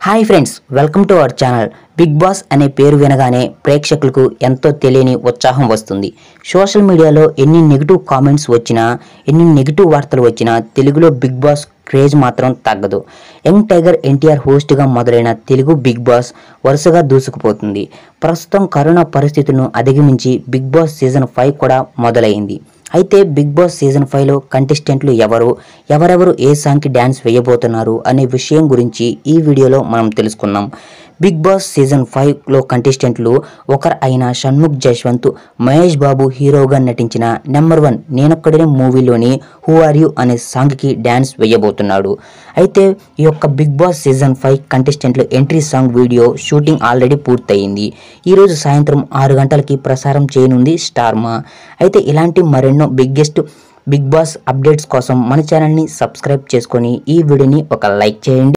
hi friends welcome to our channel Bigg Boss అనే పేరు వినగానే ప్రేక్షకులకు ఎంతో తెలియని ఉత్సాహం వస్తుంది సోషల్ మీడియాలో ఎన్ని నెగిటివ్ కామెంట్స్ వచ్చినా ఎన్ని నెగిటివ్ వార్తలు వచ్చినా తెలుగులో బిగ్ బాస్ క్రేజ్ మాత్రం తగ్గదు యంగ్ టైగర్ ఎన్టీఆర్ హోస్ట్గా మొదలైన తెలుగు బిగ్ బాస్ వరుసగా దూసుకుపోతుంది ప్రస్తుతం కరోనా పరిస్థితులను అధిగమించి బిగ్ బాస్ సీజన్ ఫైవ్ కూడా మొదలైంది అయితే బిగ్ బాస్ సీజన్ ఫైవ్లో కంటెస్టెంట్లు ఎవరు ఎవరెవరు ఏ సాంగ్కి డ్యాన్స్ వేయబోతున్నారు అనే విషయం గురించి ఈ వీడియోలో మనం తెలుసుకుందాం బిగ్ బాస్ సీజన్ ఫైవ్లో కంటెస్టెంట్లు ఒకరు అయిన షణ్ముఖ్ జశ్వంత్ మహేష్ బాబు హీరోగా నటించిన నెంబర్ వన్ నేనొక్కడినే మూవీలోని హూ ఆర్ యూ అనే సాంగ్కి డ్యాన్స్ వేయబోతున్నాడు అయితే ఈ యొక్క బిగ్ బాస్ సీజన్ ఫైవ్ కంటెస్టెంట్ల entry song video shooting already పూర్తయింది ఈరోజు సాయంత్రం ఆరు గంటలకి ప్రసారం చేయనుంది స్టార్మా అయితే ఇలాంటి మరెన్నో బిగ్గెస్ట్ బిగ్ బాస్ అప్డేట్స్ కోసం మన ఛానల్ని సబ్స్క్రైబ్ చేసుకొని ఈ వీడియోని ఒక లైక్ చేయండి